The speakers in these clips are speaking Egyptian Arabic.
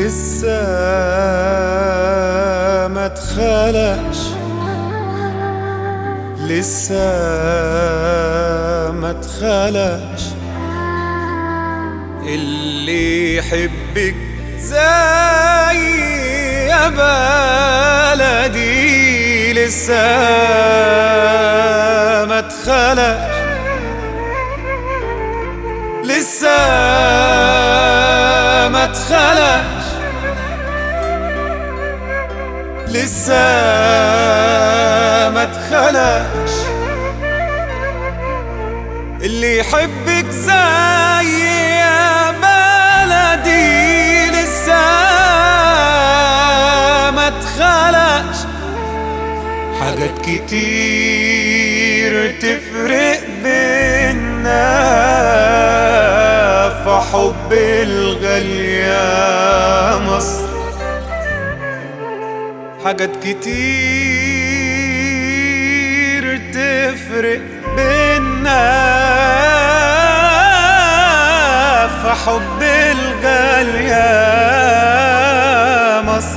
لسه ما اتخلقش لسه ما اتخلقش اللي يحبك زي يا بلدي لسه ما اتخلقش لسه ما اتخلقش لسه ما اتخلقش اللي يحبك زي يا بلدي لسه ما اتخلقش حاجات كتير تفرق بينا في حب الغالية مصر حاجات كتير تفرق بينا في حب الغالية مصر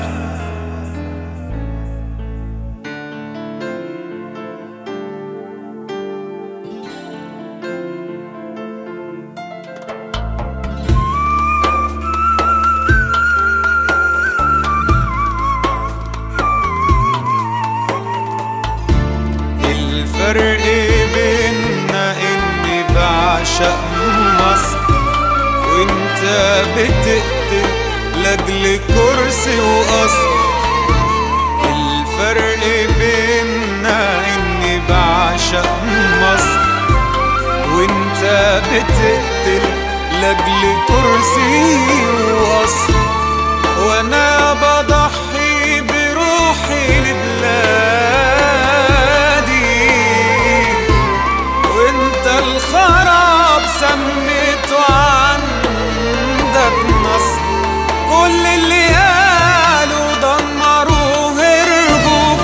الفرق بينا اني بعشق مصر وانت بتقتل لاجل كرسي وقصر الفرق بينا اني بعشق مصر وانت بتقتل لاجل كرسي وقصر وانا بضحي بروحي لبلادي وانت الخراب سميته عندك نصر كل اللي قالوا دمروا هربوا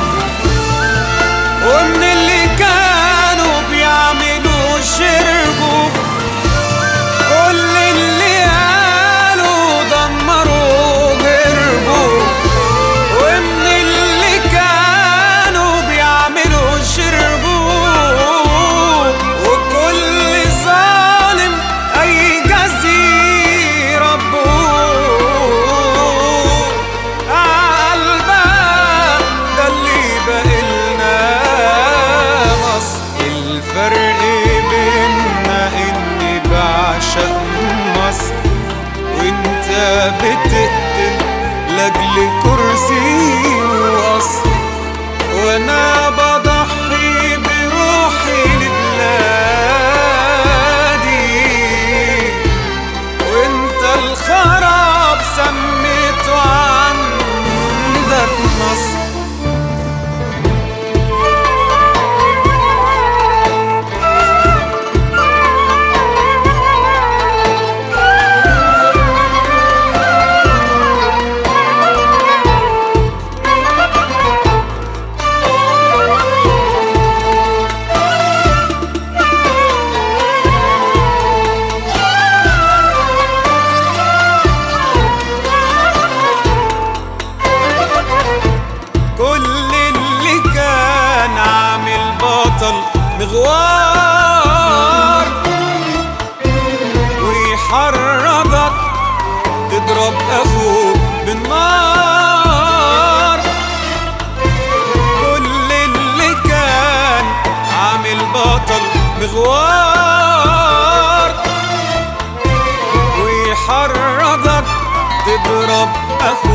ومن اللي كانوا بيعملوا شربوا كل اللي قالوا دمروا هربوا ومن اللي كانوا بيعملوا شربوا وكل ظالم اي جزيرة ربوه عالباب ده اللي بقلنا مصر الفرق بينا اني بعشق مصر وانت بتقتل لاجل كرسي وقصر وانا بضحي بروحي لبلادي وانت الخراب سميته عندك مصر كل اللي كان عامل بطل مغوار ويحرجك تضرب اخوك بالنار كل اللي كان عامل بطل مغوار ويحرجك تضرب اخوك